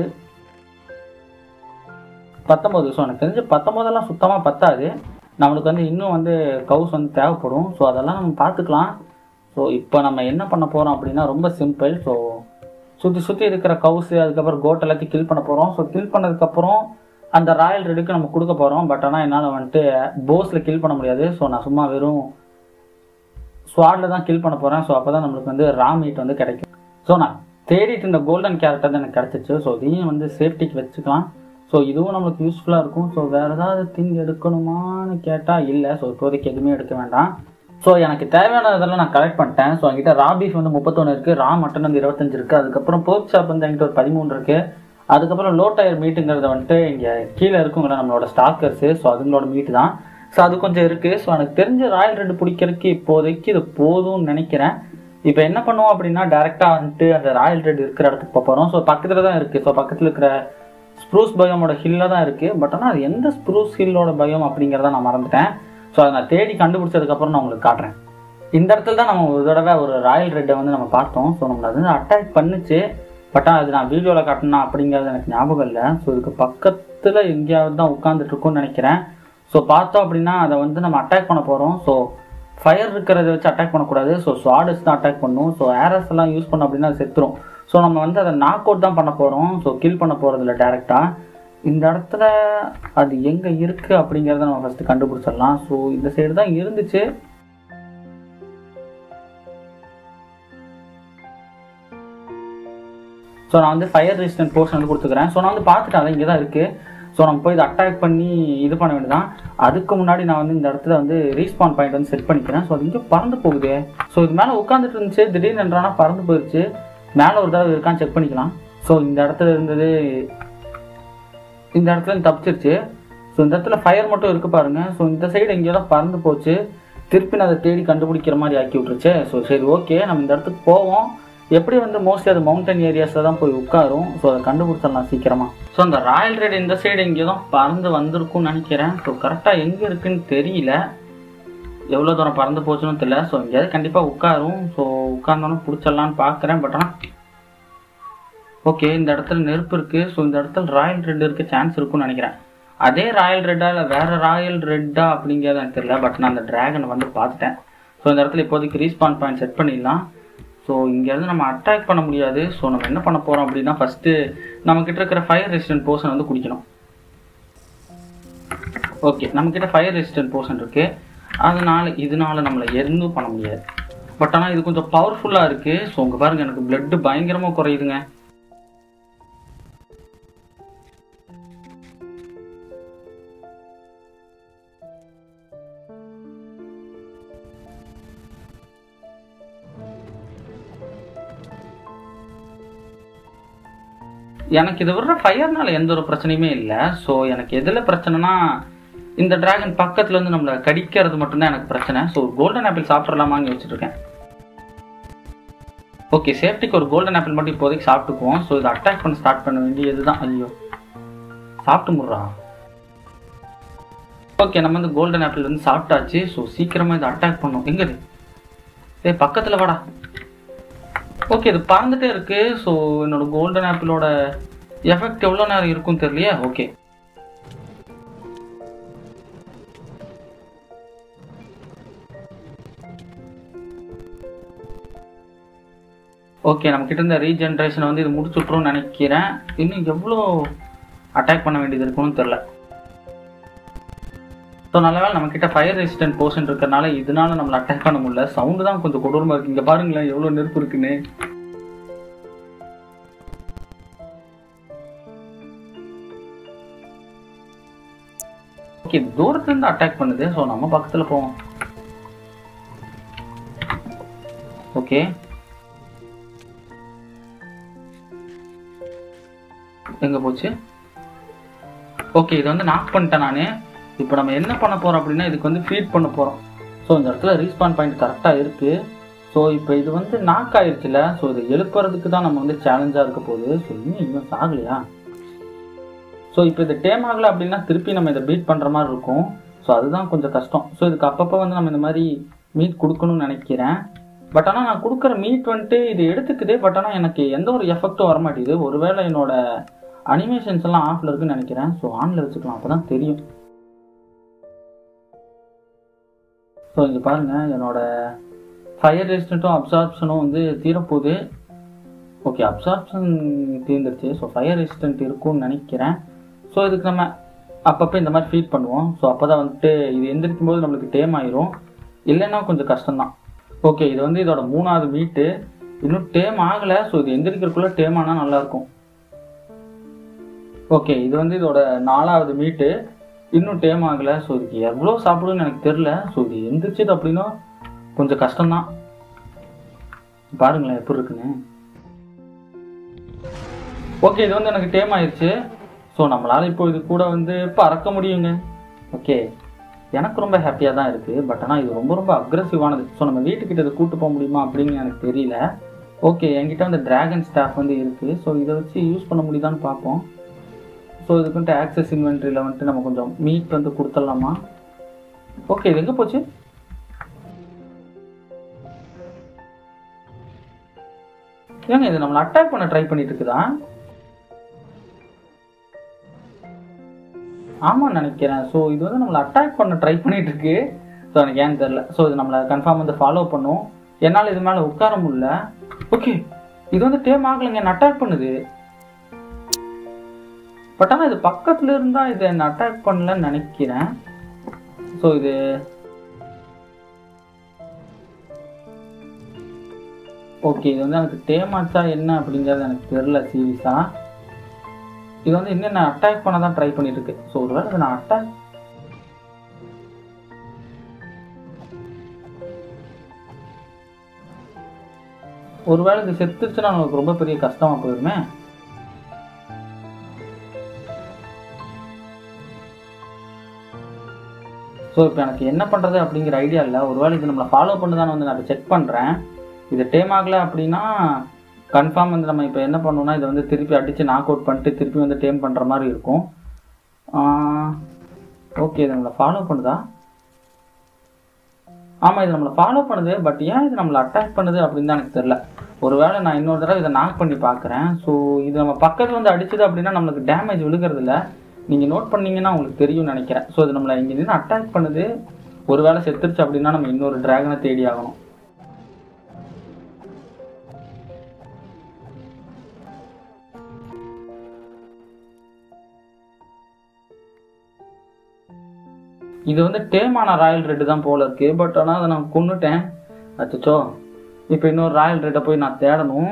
பத்தொம்போது ஸோ எனக்கு தெரிஞ்சு பத்தொம்போதெல்லாம் சுத்தமாக பத்தாது நம்மளுக்கு வந்து இன்னும் வந்து கவுஸ் வந்து தேவைப்படும் ஸோ அதெல்லாம் நம்ம பார்த்துக்கலாம் ஸோ இப்போ நம்ம என்ன பண்ண போகிறோம் அப்படின்னா ரொம்ப சிம்பிள் ஸோ சுற்றி சுற்றி இருக்கிற கவுஸு அதுக்கப்புறம் கோட் எல்லாத்தையும் கில் பண்ண போகிறோம் ஸோ கில் பண்ணதுக்கப்புறம் அந்த ராயல் ரெடுக்கு நம்ம கொடுக்க போகிறோம் பட் ஆனால் என்னால் வந்துட்டு போஸில் கில் பண்ண முடியாது ஸோ நான் சும்மா வெறும் ஸ்வாடில் தான் கில் பண்ண போகிறேன் ஸோ அப்போ தான் நம்மளுக்கு வந்து ரா மீட் வந்து கிடைக்கும் ஸோ நான் தேடிட்டு இருந்த கோல்டன் கேரக்டர் தான் எனக்கு கிடச்சிச்சு ஸோ இதையும் வந்து சேஃப்டிக்கு வச்சுக்கலாம் ஸோ இதுவும் நம்மளுக்கு யூஸ்ஃபுல்லாக இருக்கும் ஸோ வேறு ஏதாவது திங் எடுக்கணுமான்னு கேட்டால் இல்லை ஸோ இப்போதைக்கு எதுவுமே எடுக்க வேண்டாம் ஸோ எனக்கு தேவையான இதெல்லாம் நான் கலெக்ட் பண்ணிட்டேன் ஸோ என்கிட்ட ரா பீஃப் வந்து முப்பத்தொன்று இருக்குது ரா மட்டன் வந்து இருபத்தஞ்சு இருக்குது அதுக்கப்புறம் போர்க் ஷாப் வந்து என்கிட்ட ஒரு பதிமூணு இருக்குது அதுக்கப்புறம் லோ டயர் மீட்டுங்கிறத வந்துட்டு இங்கே கீழே இருக்குங்களா நம்மளோட ஸ்டாக்கர்ஸு ஸோ அதுங்களோட மீட்டு தான் ஸோ அது கொஞ்சம் இருக்குது ஸோ எனக்கு தெரிஞ்ச ராயல் ரெட் பிடிக்கிறதுக்கு இப்போதைக்கு இது போதும்னு நினைக்கிறேன் இப்போ என்ன பண்ணுவோம் அப்படின்னா டேரெக்டாக வந்துட்டு அந்த ராயல் ரெட் இருக்கிற இடத்துக்கு போக போகிறோம் ஸோ பக்கத்தில் தான் இருக்குது ஸோ பக்கத்தில் இருக்கிற ஸ்ப்ரூஸ் பயோமோட ஹில்லில் தான் இருக்குது பட் ஆனால் அது எந்த ஸ்ப்ரூஸ் ஹில்லோட பயம் அப்படிங்கிறத நான் மறந்துட்டேன் ஸோ அதை நான் தேடி கண்டுபிடிச்சதுக்கப்புறம் நான் உங்களுக்கு காட்டுறேன் இந்த இடத்துல தான் நம்ம ஒரு தடவை ஒரு ராயல் ரெட்டை வந்து நம்ம பார்த்தோம் ஸோ நம்மளை அது வந்து அட்டாக் பண்ணுச்சு பட் ஆனால் அது நான் வீடியோவில் காட்டினா அப்படிங்கிறது எனக்கு ஞாபகம் இல்லை ஸோ இதுக்கு பக்கத்தில் எங்கேயாவது தான் உட்காந்துட்டு இருக்கும்னு நினைக்கிறேன் ஸோ பார்த்தோம் அப்படின்னா அதை வந்து நம்ம அட்டாக் பண்ண போகிறோம் ஸோ ஃபயர் இருக்கிறத வச்சு அட்டாக் பண்ணக்கூடாது ஸோ ஸ்வாடஸ் தான் அட்டாக் பண்ணும் ஸோ ஏரஸ் எல்லாம் யூஸ் பண்ணோம் அப்படின்னா அது செத்துரும் ஸோ நம்ம வந்து அதை நாக் அவுட் தான் பண்ண போகிறோம் ஸோ கில் பண்ண போகிறதில்ல டேரெக்டாக இந்த இடத்துல அது எங்கே இருக்குது அப்படிங்கிறத நம்ம ஃபஸ்ட்டு கண்டுபிடிச்சிடலாம் ஸோ இந்த சைடு தான் இருந்துச்சு ஸோ நான் வந்து ஃபயர் ரெசிஸ்டன்ட் போர்ஷன் வந்து கொடுத்துக்கிறேன் ஸோ நான் வந்து பார்த்துட்டேன் அது இங்கே தான் இருக்குது ஸோ நம்ம போய் இதை அட்டாக் பண்ணி இது பண்ண வேண்டியதான் அதுக்கு முன்னாடி நான் வந்து இந்த இடத்துல வந்து ரீஸ்பான் பாயிண்ட் வந்து செட் பண்ணிக்கிறேன் ஸோ அது இங்கே பறந்து போகுது ஸோ இது மேலே உட்காந்துட்டு இருந்துச்சு திடீர்னு என்றானா பறந்து போயிடுச்சு மேலே ஒரு தடவை இருக்கான்னு செக் பண்ணிக்கலாம் ஸோ இந்த இடத்துல இருந்தது இந்த இடத்துல இருந்து தப்பிச்சிருச்சு ஸோ இந்த இடத்துல ஃபயர் மட்டும் இருக்கு பாருங்க ஸோ இந்த சைடு எங்கேயோ தான் பறந்து போச்சு திருப்பி நான் அதை தேடி கண்டுபிடிக்கிற மாதிரி ஆக்கி விட்டுருச்சு ஸோ சரி ஓகே நம்ம இந்த இடத்துக்கு போவோம் எப்படி வந்து மோஸ்ட்லி அது மவுண்டன் ஏரியாஸில் தான் போய் உட்காரும் ஸோ அதை கண்டுபிடிச்சிடலாம் சீக்கிரமாக ஸோ அந்த ராயல் ரெட் இந்த சைடு எங்கேயோ தான் பறந்து வந்திருக்கும்னு நினைக்கிறேன் ஸோ கரெக்டாக எங்கே இருக்குன்னு தெரியல எவ்வளோ தூரம் பறந்து போச்சுன்னு தெரியல ஸோ எங்கேயாவது கண்டிப்பாக உட்காரும் ஸோ உட்காந்தோன்னே பிடிச்சிடலான்னு பார்க்குறேன் பட் ஆனால் ஓகே இந்த இடத்துல நெருப்பு இருக்குது ஸோ இந்த இடத்துல ராயல் ரெட் இருக்க சான்ஸ் இருக்கும்னு நினைக்கிறேன் அதே ராயல் ரெட்டா இல்லை வேறு ராயல் ரெட்டா அப்படிங்கிறது எனக்கு தெரியல பட் நான் அந்த டிராகனை வந்து பார்த்துட்டேன் ஸோ இந்த இடத்துல இப்போதைக்கு ரீஸ்பான் பாயிண்ட் செட் பண்ணிடலாம் ஸோ இங்கேருந்து நம்ம அட்டாக் பண்ண முடியாது ஸோ நம்ம என்ன பண்ண போகிறோம் அப்படின்னா ஃபஸ்ட்டு நம்மக்கிட்ட இருக்கிற ஃபயர் ரெசிஸ்டன்ட் போர்ஷன் வந்து குடிக்கணும் ஓகே நம்மக்கிட்ட ஃபயர் ரெசிஸ்டன்ட் போர்ஷன் இருக்குது அதனால இதனால நம்மளை எதுவும் பண்ண முடியாது பட் ஆனால் இது கொஞ்சம் பவர்ஃபுல்லாக இருக்குது ஸோ உங்கள் பாருங்கள் எனக்கு பிளட்டு பயங்கரமாக குறையுதுங்க எனக்கு இது விடுற ஃபயர்னால எந்த ஒரு பிரச்சனையுமே இல்லை ஸோ எனக்கு எதில் பிரச்சனைனா இந்த டிராகன் பக்கத்துல இருந்து நம்மளை கடிக்கிறது மட்டும்தான் எனக்கு பிரச்சனை ஸோ கோல்டன் ஆப்பிள் சாப்பிட்றலாமான்னு யோசிச்சுட்டு இருக்கேன் ஓகே சேஃப்டிக்கு ஒரு கோல்டன் ஆப்பிள் மட்டும் இப்போதைக்கு சாப்பிட்டுக்குவோம் ஸோ இதை அட்டாக் பண்ண ஸ்டார்ட் பண்ண வேண்டியது தான் ஐயோ சாப்பிட்டு முடுறா ஓகே நம்ம வந்து கோல்டன் ஆப்பிள் வந்து சாப்பிட்டாச்சு ஸோ சீக்கிரமா இதை அட்டாக் பண்ணும் எங்க இது ஏய் பக்கத்துல வாடா ஓகே இது பறந்துட்டே இருக்கு ஸோ என்னோட கோல்டன் ஆப்பிளோட எஃபெக்ட் எவ்வளோ நேரம் இருக்கும்னு தெரியலையே ஓகே ஓகே நம்ம கிட்ட இருந்த ரீஜென்ரேஷனை வந்து இது முடிச்சுட்ரும்னு நினைக்கிறேன் இன்னும் எவ்வளோ அட்டாக் பண்ண வேண்டியது இருக்கும்னு தெரில ஸோ நல்ல வேளை நம்ம கிட்ட ஃபயர் ரெசிஸ்டன்ட் போர்ஷன் இருக்கிறனால இதனால நம்மளை அட்டாக் பண்ண முடியல சவுண்டு தான் கொஞ்சம் கொடூரமா இருக்கு இங்க பாருங்களேன் எவ்வளோ நெருப்பு இருக்குன்னு ஓகே தூரத்துல இருந்து அட்டாக் பண்ணுது ஸோ நம்ம பக்கத்துல போவோம் ஓகே எங்க போச்சு ஓகே இது வந்து நாக் பண்ணிட்டேன் நான் இப்போ நம்ம என்ன பண்ண போறோம் அப்படின்னா இதுக்கு வந்து ஃபீட் பண்ண போறோம் ஸோ இந்த இடத்துல ரீஸ்பான் பாயிண்ட் கரெக்டாக இருக்கு ஸோ இப்போ இது வந்து நாக் ஆயிடுச்சுல ஸோ இதை எழுப்புறதுக்கு தான் நம்ம வந்து சேலஞ்சாக இருக்க போகுது ஸோ இன்னும் இன்னும் சாகலையா ஸோ இப்போ இது டேம் ஆகலை அப்படின்னா திருப்பி நம்ம இதை பீட் பண்ணுற மாதிரி இருக்கும் ஸோ அதுதான் கொஞ்சம் கஷ்டம் ஸோ இதுக்கு அப்பப்போ வந்து நம்ம இந்த மாதிரி மீட் கொடுக்கணும்னு நினைக்கிறேன் பட் ஆனால் நான் கொடுக்குற மீட் வந்துட்டு இது எடுத்துக்குது பட் ஆனால் எனக்கு எந்த ஒரு எஃபெக்ட்டும் வர மாட்டேங்குது ஒருவேளை என்னோட அனிமேஷன்ஸ் எல்லாம் ஆஃப்ல இருக்குன்னு நினைக்கிறேன் ஸோ ஆன்ல வச்சுக்கலாம் அப்போ தான் தெரியும் ஸோ இங்கே பாருங்க என்னோட ஃபயர் ரெசிஸ்டண்ட்டும் அப்சார்ப்ஷனும் வந்து தீரப்போகுது ஓகே அப்சார்ப்ஷன் தீர்ந்துருச்சு ஸோ ஃபயர் ரெசிஸ்டன்ட் இருக்கும்னு நினைக்கிறேன் ஸோ இதுக்கு நம்ம அப்பப்போ இந்த மாதிரி ஃபீட் பண்ணுவோம் ஸோ அப்போ தான் வந்துட்டு இது எந்திரிக்கும் போது நம்மளுக்கு டேம் ஆயிரும் இல்லைன்னா கொஞ்சம் கஷ்டம்தான் ஓகே இது வந்து இதோட மூணாவது மீட்டு இன்னும் டேம் ஆகலை ஸோ இது எந்திரிக்கிறதுக்குள்ளே டேம் ஆனால் நல்லாயிருக்கும் ஓகே இது வந்து இதோட நாலாவது மீட்டு இன்னும் டேம் ஆகலை ஸோ இதுக்கு எவ்வளோ சாப்பிடுன்னு எனக்கு தெரில ஸோ இது எந்திரிச்சது அப்படின்னா கொஞ்சம் கஷ்டம்தான் பாருங்களேன் எப்படி இருக்குன்னு ஓகே இது வந்து எனக்கு டேம் ஆயிடுச்சு ஸோ நம்மளால இப்போ இது கூட வந்து பறக்க முடியுங்க ஓகே எனக்கு ரொம்ப ஹாப்பியாக தான் இருக்குது பட் ஆனால் இது ரொம்ப ரொம்ப அக்ரெசிவானது ஸோ நம்ம வீட்டுக்கிட்ட இதை கூட்டு போக முடியுமா அப்படின்னு எனக்கு தெரியல ஓகே என்கிட்ட வந்து டிராகன் ஸ்டாஃப் வந்து இருக்குது ஸோ இதை வச்சு யூஸ் பண்ண முடியுதான்னு பார்ப்போம் ஸோ இதுக்கு வந்துட்டு ஆக்சஸ் இன்வென்ட்ரியில் வந்துட்டு நம்ம கொஞ்சம் மீட் வந்து கொடுத்துடலாமா ஓகே இது எங்கே போச்சு ஏங்க இது நம்மளை அட்டாக் பண்ண ட்ரை பண்ணிட்டு இருக்குதா ஆமாம் நினைக்கிறேன் ஸோ இது வந்து நம்மளை அட்டாக் பண்ண ட்ரை பண்ணிட்டு இருக்கு ஸோ எனக்கு ஏன்னு தெரில ஸோ இது நம்மளை கன்ஃபார்ம் வந்து ஃபாலோ பண்ணும் என்னால் இது மேலே உட்கார முடியல ஓகே இது வந்து டேம் ஆகலைங்க என்ன அட்டாக் பண்ணுது பட் ஆனால் இது பக்கத்துல இருந்தா இது என்ன அட்டாக் பண்ணலன்னு நினைக்கிறேன் ஸோ இது ஓகே இது வந்து எனக்கு டேமாச்சா என்ன அப்படிங்கிறது எனக்கு தெரில சீரியஸா இது வந்து இன்னும் நான் அட்டாக் பண்ண தான் ட்ரை பண்ணிட்டு இருக்கு ஸோ ஒருவேளை இதை நான் அட்டாக் ஒருவேளை இது செத்துருச்சுன்னா நமக்கு ரொம்ப பெரிய கஷ்டமா போயிருமே ஸோ இப்போ எனக்கு என்ன பண்ணுறது அப்படிங்கிற ஐடியா இல்லை ஒருவேளை இது நம்மளை ஃபாலோ பண்ணுதான்னு வந்து நான் செக் பண்ணுறேன் இது டேம் ஆகலை அப்படின்னா கன்ஃபார்ம் வந்து நம்ம இப்போ என்ன பண்ணணும்னா இதை வந்து திருப்பி அடித்து நாக் அவுட் பண்ணிட்டு திருப்பி வந்து டேம் பண்ணுற மாதிரி இருக்கும் ஓகே இது நம்மளை ஃபாலோ பண்ணுதா ஆமாம் இது நம்மளை ஃபாலோ பண்ணுது பட் ஏன் இது நம்மளை அட்டாக் பண்ணுது அப்படின்னு தான் எனக்கு தெரில ஒருவேளை நான் இன்னொரு தடவை இதை நாக் பண்ணி பார்க்குறேன் ஸோ இது நம்ம பக்கத்தில் வந்து அடிச்சது அப்படின்னா நம்மளுக்கு டேமேஜ் விழுகிறது இல்லை நீங்கள் நோட் பண்ணீங்கன்னா உங்களுக்கு தெரியும்னு நினைக்கிறேன் ஸோ இது நம்மளை இங்கே நின்று அட்டாக் பண்ணுது ஒருவேளை செத்துருச்சு அப்படின்னா நம்ம இன்னொரு டிராகனை தேடி ஆகணும் இது வந்து டேமான ராயல் ரெட்டு தான் போல இருக்கு பட் ஆனால் அதை நான் கொன்னுட்டேன் அச்சோ இப்போ இன்னொரு ராயல் ரெட்டை போய் நான் தேடணும்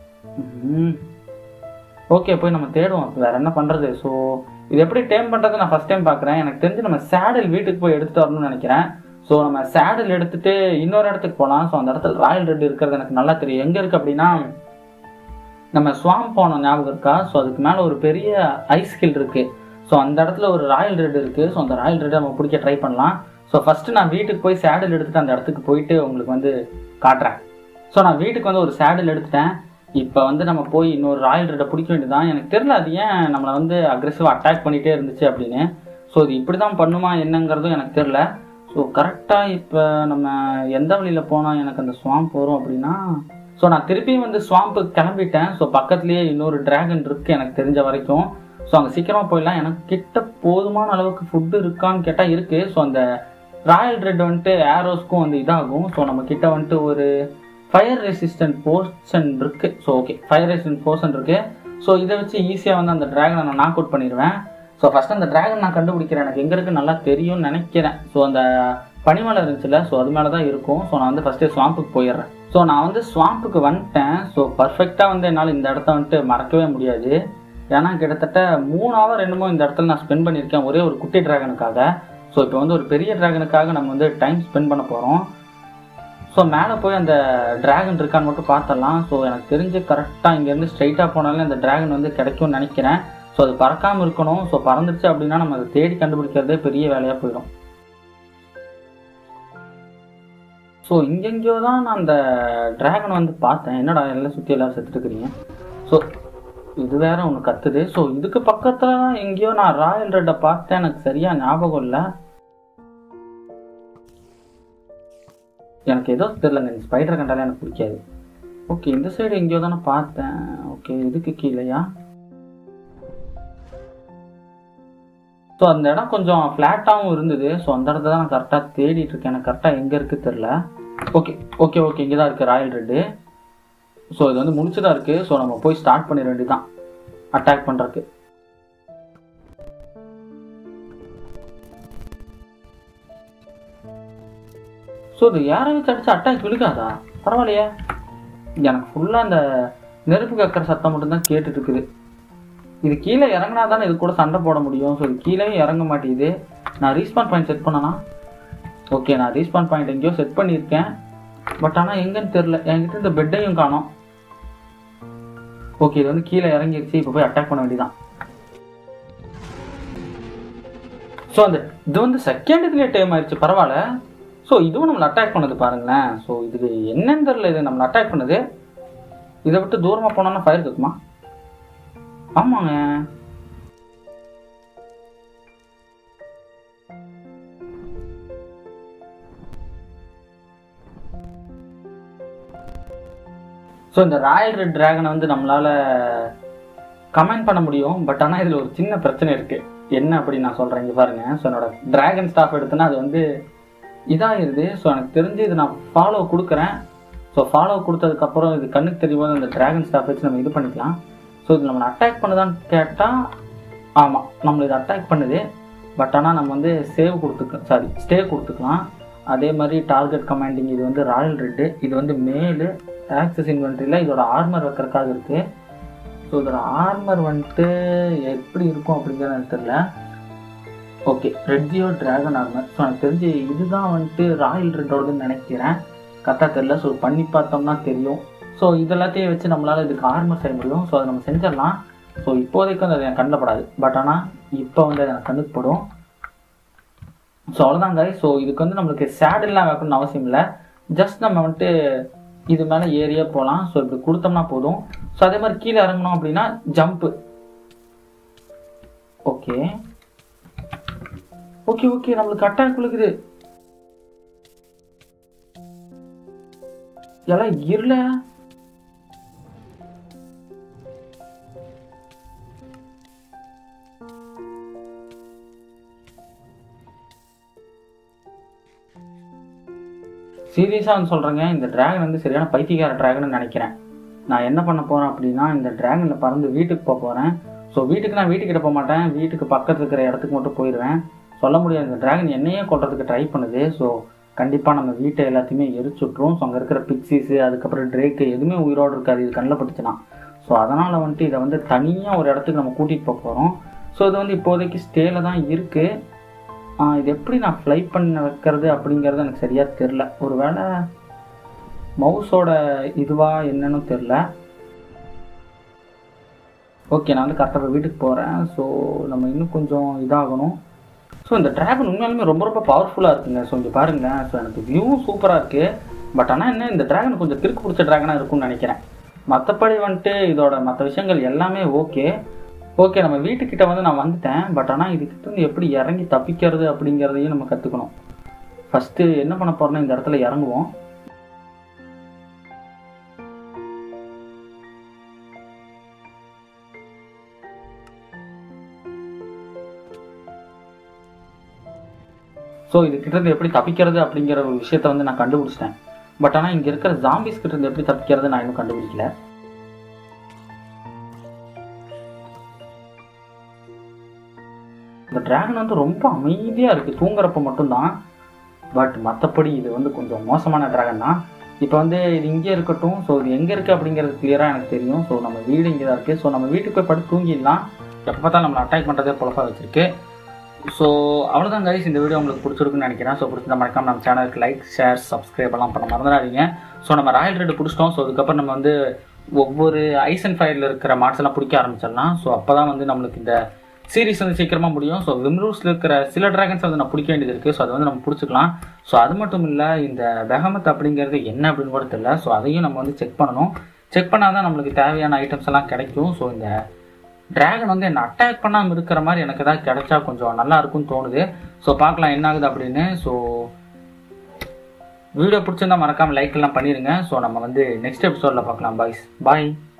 ஓகே போய் நம்ம தேடுவோம் வேற என்ன பண்றது ஸோ இது எப்படி டேம் பண்றது நான் ஃபர்ஸ்ட் டைம் பார்க்குறேன் எனக்கு தெரிஞ்சு நம்ம சேடல் வீட்டுக்கு போய் எடுத்துட்டு வரணும்னு நினைக்கிறேன் ஸோ நம்ம சேடல் எடுத்துட்டு இன்னொரு இடத்துக்கு போகலாம் ஸோ அந்த இடத்துல ராயல் ரெட் இருக்கிறது எனக்கு நல்லா தெரியும் எங்கே இருக்கு அப்படின்னா நம்ம ஸ்வாம் போனோம் ஞாபகம் இருக்கா ஸோ அதுக்கு மேலே ஒரு பெரிய ஐஸ் ஹில் இருக்குது ஸோ அந்த இடத்துல ஒரு ராயல் ரெட் இருக்குது ஸோ அந்த ராயல் ரெட்டை நம்ம பிடிக்க ட்ரை பண்ணலாம் ஸோ ஃபஸ்ட்டு நான் வீட்டுக்கு போய் சேடல் எடுத்துகிட்டு அந்த இடத்துக்கு போயிட்டு உங்களுக்கு வந்து காட்டுறேன் ஸோ நான் வீட்டுக்கு வந்து ஒரு சேடல் எடுத்துட்டேன் இப்போ வந்து நம்ம போய் இன்னொரு ராயல் ரெட்டை பிடிக்க வேண்டியதுதான் எனக்கு தெரியல அது ஏன் நம்மளை வந்து அக்ரெசிவாக அட்டாக் பண்ணிகிட்டே இருந்துச்சு அப்படின்னு ஸோ இது இப்படி தான் பண்ணுமா என்னங்கிறதும் எனக்கு தெரில ஸோ கரெக்டாக இப்போ நம்ம எந்த வழியில் போனால் எனக்கு அந்த ஸ்வாம்ப் வரும் அப்படின்னா ஸோ நான் திருப்பியும் வந்து ஸ்வாம்புக்கு கிளம்பிட்டேன் ஸோ பக்கத்துலேயே இன்னொரு டிராகன் இருக்குது எனக்கு தெரிஞ்ச வரைக்கும் ஸோ அங்கே சீக்கிரமாக போயிடலாம் எனக்கு கிட்ட போதுமான அளவுக்கு ஃபுட்டு இருக்கான்னு கேட்டால் இருக்குது ஸோ அந்த ராயல் ரெட் வந்துட்டு ஏரோஸ்க்கும் வந்து இதாகும் ஸோ நம்ம கிட்ட வந்துட்டு ஒரு ஃபயர் ரெசிஸ்டன்ட் போர்ஷன் இருக்குது so okay fire resistant potion இருக்குது ஸோ இதை வச்சு ஈஸியாக வந்து அந்த டிராகனை நான் நாக் அவுட் பண்ணிடுவேன் ஸோ ஃபஸ்ட் அந்த டிராகன் நான் கண்டுபிடிக்கிறேன் எனக்கு எங்கே இருக்குது நல்லா தெரியும்னு நினைக்கிறேன் ஸோ அந்த பனிமலை இருந்துச்சுல்ல ஸோ அது மேலே தான் இருக்கும் ஸோ நான் வந்து ஃபஸ்ட்டே ஸ்வாம்புக்கு போயிடுறேன் ஸோ நான் வந்து ஸ்வாம்புக்கு வந்துட்டேன் ஸோ பர்ஃபெக்டாக வந்து என்னால் இந்த இடத்த வந்துட்டு மறக்கவே முடியாது ஏன்னா கிட்டத்தட்ட மூணு ஹவர் என்னமோ இந்த இடத்துல நான் ஸ்பெண்ட் பண்ணியிருக்கேன் ஒரே ஒரு குட்டி டிராகனுக்காக ஸோ இப்போ வந்து ஒரு பெரிய டிராகனுக்காக நம்ம வந்து டைம் ஸ்பெண்ட் பண்ண போகிறோம் ஸோ மேலே போய் அந்த டிராகன் இருக்கான்னு மட்டும் பார்த்தலாம் ஸோ எனக்கு தெரிஞ்சு கரெக்டாக இங்கேருந்து ஸ்ட்ரைட்டாக போனாலே அந்த டிராகன் வந்து கிடைக்கும்னு நினைக்கிறேன் ஸோ அது பறக்காமல் இருக்கணும் ஸோ பறந்துருச்சு அப்படின்னா நம்ம அதை தேடி கண்டுபிடிக்கிறதே பெரிய வேலையாக போயிடும் ஸோ இங்கெங்கேயோ தான் நான் அந்த டிராகன் வந்து பார்த்தேன் என்னடா எல்லாம் சுற்றி எல்லாம் செத்துட்டுருக்கிறீங்க ஸோ இது வேற ஒன்று கத்துது ஸோ இதுக்கு பக்கத்தில் தான் எங்கேயோ நான் ராயல் ரெட்டை பார்த்தேன் எனக்கு சரியாக ஞாபகம் இல்லை எனக்கு ஏதோ தெரிலங்க இந்த ஸ்பைடர் கண்டாலே எனக்கு பிடிக்காது ஓகே இந்த சைடு எங்கேயோ தானே பார்த்தேன் ஓகே இதுக்கு கீழேயா ஸோ அந்த இடம் கொஞ்சம் ஃப்ளாட்டாகவும் இருந்தது ஸோ அந்த இடத்த தான் நான் கரெக்டாக தேடிட்டு இருக்கேன் எனக்கு கரெக்டாக எங்கே இருக்குது தெரில ஓகே ஓகே ஓகே இங்கே தான் இருக்குது ராயல் ரெட்டு ஸோ இது வந்து முடிச்சு தான் இருக்குது ஸோ நம்ம போய் ஸ்டார்ட் பண்ணிட வேண்டியதான் அட்டாக் பண்ணுறதுக்கு ஸோ இது யாரை வச்சு அடிச்சு அட்டாக் விழுகாதா பரவாயில்லையே எனக்கு ஃபுல்லாக அந்த நெருப்பு கக்கிற சத்தம் மட்டும்தான் கேட்டுட்டு இருக்குது இது கீழே இறங்கினா தானே இது கூட சண்டை போட முடியும் ஸோ இது கீழேயும் இறங்க மாட்டேங்குது நான் ரீஸ்பான் பாயிண்ட் செட் பண்ணனா ஓகே நான் ரீஸ்பான் பாயிண்ட் எங்கேயோ செட் பண்ணியிருக்கேன் பட் ஆனால் எங்கன்னு தெரில என்கிட்ட இந்த பெட்டையும் காணோம் ஓகே இது வந்து கீழே இறங்கிருச்சு இப்போ போய் அட்டாக் பண்ண வேண்டியதான் ஸோ அந்த இது வந்து செகண்டுக்குள்ளே டைம் ஆயிடுச்சு பரவாயில்ல ஸோ இதுவும் நம்மளை அட்டாக் பண்ணுது பாருங்களேன் ஸோ இது என்னன்னு தெரில இது நம்மளை அட்டாக் பண்ணுது இதை விட்டு தூரமாக போனோன்னா ஃபயர் இருக்குமா ஆமாங்க ஸோ இந்த ராயல் ரெட் டிராகனை வந்து நம்மளால கமெண்ட் பண்ண முடியும் பட் ஆனால் இதில் ஒரு சின்ன பிரச்சனை இருக்கு என்ன அப்படி நான் சொல்கிறேன் இங்கே பாருங்க ஸோ என்னோட டிராகன் ஸ்டாஃப் எடுத்தேன்னா அது வந்து இதாகிருது ஸோ எனக்கு தெரிஞ்சு இது நான் ஃபாலோ கொடுக்குறேன் ஸோ ஃபாலோ கொடுத்ததுக்கப்புறம் இது கண்ணுக்கு தெரியும் போது அந்த டிராகன் ஸ்டாஃப் வச்சு நம்ம இது பண்ணிக்கலாம் ஸோ இது நம்மளை அட்டாக் பண்ணுதான்னு கேட்டால் ஆமாம் நம்மளை இது அட்டாக் பண்ணுது பட் ஆனால் நம்ம வந்து சேவ் கொடுத்துக்கலாம் சாரி ஸ்டே கொடுத்துக்கலாம் அதே மாதிரி டார்கெட் கமாண்டிங் இது வந்து ராயல் ரெட்டு இது வந்து மேலு ஆக்சஸ் இன்வென்ட்ரியில் இதோட ஆர்மர் வைக்கிறதுக்காக இருக்குது ஸோ இதோட ஆர்மர் வந்துட்டு எப்படி இருக்கும் அப்படிங்கிறது எனக்கு தெரியல ஓகே ரெட்ஜியோ டிராகன் ஆர்மர் ஸோ எனக்கு தெரிஞ்சு இதுதான் வந்துட்டு ராயல் ரெட்டோடதுன்னு நினைக்கிறேன் கரெக்டாக தெரில ஸோ பண்ணி பார்த்தோம்னா தெரியும் ஸோ இது எல்லாத்தையும் வச்சு நம்மளால் இதுக்கு ஆர்மர் செய்ய முடியும் ஸோ அதை நம்ம செஞ்சிடலாம் ஸோ இப்போதைக்கு வந்து அது எனக்கு கண்ணில் படாது பட் ஆனால் இப்போ வந்து அது எனக்கு கண்ணுக்கு படும் ஸோ அவ்வளோதாங்க ஸோ இதுக்கு வந்து நம்மளுக்கு சேடெல்லாம் வைக்கணும்னு அவசியம் இல்லை ஜஸ்ட் நம்ம வந்துட்டு இது மேலே ஏரியா போகலாம் ஸோ இப்படி கொடுத்தோம்னா போதும் ஸோ அதே மாதிரி கீழே இறங்கணும் அப்படின்னா ஜம்ப்பு ஓகே ஓகே ஓகே நம்மளுக்கு அட்டாக் விழுகுது எல்லாம் இருல சீரியஸாக வந்து சொல்கிறேங்க இந்த டிராகன் வந்து சரியான பைத்தியக்கார டிராகன் நினைக்கிறேன் நான் என்ன பண்ண போகிறேன் அப்படின்னா இந்த டிராகனில் பறந்து வீட்டுக்கு போக போகிறேன் ஸோ வீட்டுக்கு நான் வீட்டுக்கிட்ட போக மாட்டேன் வீட்டுக்கு பக்கத்தில் இருக்கிற இடத்துக்கு மட்டும் போயிடுவேன் சொல்ல முடியாது இந்த டிராகன் என்னையே கொல்றதுக்கு ட்ரை பண்ணுது ஸோ கண்டிப்பாக நம்ம வீட்டை எல்லாத்தையுமே எரிச்சுட்ரும் ஸோ அங்கே இருக்கிற பிக்ஸிஸு அதுக்கப்புறம் ட்ரேக்கு எதுவுமே உயிரோடு இருக்காது இது கண்ணில் பட்டுச்சுன்னா ஸோ அதனால் வந்துட்டு இதை வந்து தனியாக ஒரு இடத்துக்கு நம்ம கூட்டிகிட்டு போக போகிறோம் ஸோ இது வந்து இப்போதைக்கு ஸ்டேல தான் இருக்குது இது எப்படி நான் ஃப்ளை பண்ண வைக்கிறது அப்படிங்கிறது எனக்கு சரியாக தெரில ஒருவேளை மவுஸோட இதுவா என்னன்னு தெரில ஓகே நான் வந்து கரெக்டாக வீட்டுக்கு போகிறேன் ஸோ நம்ம இன்னும் கொஞ்சம் இதாகணும் ஸோ இந்த ட்ராகன் உண்மையாலுமே ரொம்ப ரொம்ப பவர்ஃபுல்லாக இருக்குங்க ஸோ இங்கே பாருங்களேன் ஸோ எனக்கு வியூவும் சூப்பராக இருக்குது பட் ஆனால் என்ன இந்த ட்ராகன் கொஞ்சம் கிறுக்கு பிடிச்ச ட்ராகனாக இருக்கும்னு நினைக்கிறேன் மற்றபடி வந்துட்டு இதோட மற்ற விஷயங்கள் எல்லாமே ஓகே ஓகே நம்ம வீட்டுக்கிட்ட வந்து நான் வந்துட்டேன் பட் ஆனால் இதுக்கிட்ட இருந்து எப்படி இறங்கி தப்பிக்கிறது அப்படிங்கிறதையும் நம்ம கற்றுக்கணும் ஃபஸ்ட்டு என்ன பண்ண போகிறோம்னா இந்த இடத்துல இறங்குவோம் ஸோ இதுக்கிட்ட இருந்து எப்படி தப்பிக்கிறது அப்படிங்கிற ஒரு விஷயத்த வந்து நான் கண்டுபிடிச்சிட்டேன் பட் ஆனால் இங்கே இருக்கிற ஜாம்பிஸ் கிட்ட இருந்து எப்படி தப்பிக்கிறது நான் இன்னும் கண்டுபிடிக்கல இந்த டிராகன் வந்து ரொம்ப அமைதியாக இருக்குது தூங்குறப்ப மட்டும்தான் பட் மற்றபடி இது வந்து கொஞ்சம் மோசமான டிராகன் தான் இப்போ வந்து இது இங்கே இருக்கட்டும் ஸோ இது எங்கே இருக்குது அப்படிங்கிறது கிளியராக எனக்கு தெரியும் ஸோ நம்ம வீடு இங்கே தான் இருக்குது ஸோ நம்ம வீட்டுக்கு போய் படுத்து தூங்கிடலாம் எப்போ பார்த்தா நம்மளை அட்டாக் பண்ணுறதே பொழப்பாக வச்சிருக்கு ஸோ அவ்வளோதான் கைஸ் இந்த வீடியோ உங்களுக்கு பிடிச்சிருக்குன்னு நினைக்கிறேன் ஸோ பிடிச்சிருந்தா மறக்காம நம்ம சேனலுக்கு லைக் ஷேர் சப்ஸ்கிரைப் எல்லாம் பண்ண மறந்துடாதீங்க ஸோ நம்ம ராயல் ரெட் பிடிச்சிட்டோம் ஸோ அதுக்கப்புறம் நம்ம வந்து ஒவ்வொரு ஐஸ் அண்ட் ஃபயரில் இருக்கிற மார்ட்ஸ் எல்லாம் பிடிக்க ஆரம்பிச்சிடலாம் ஸோ அப்போ தான் வந்து நம்மளுக்கு இந்த சீரிஸ் வந்து சீக்கிரமாக முடியும் ஸோ விம்ரூஸில் இருக்கிற சில ட்ராகன்ஸ் வந்து நம்ம பிடிக்க வேண்டியது இருக்குது ஸோ அதை வந்து நம்ம பிடிச்சிக்கலாம் ஸோ அது மட்டும் இல்லை இந்த பெகமத் அப்படிங்கிறது என்ன அப்படின்னு கூட தெரியல ஸோ அதையும் நம்ம வந்து செக் பண்ணணும் செக் பண்ணால் தான் நம்மளுக்கு தேவையான ஐட்டம்ஸ் எல்லாம் கிடைக்கும் ஸோ இந்த டிராகன் வந்து என்னை அட்டாக் பண்ணாமல் இருக்கிற மாதிரி எனக்கு ஏதாவது கிடைச்சா கொஞ்சம் நல்லா இருக்கும்னு தோணுது ஸோ பார்க்கலாம் என்ன ஆகுது அப்படின்னு ஸோ வீடியோ பிடிச்சிருந்தா மறக்காமல் லைக் எல்லாம் பண்ணிடுங்க ஸோ நம்ம வந்து நெக்ஸ்ட் எபிசோடில் பார்க்கலாம் பாய்ஸ் பாய்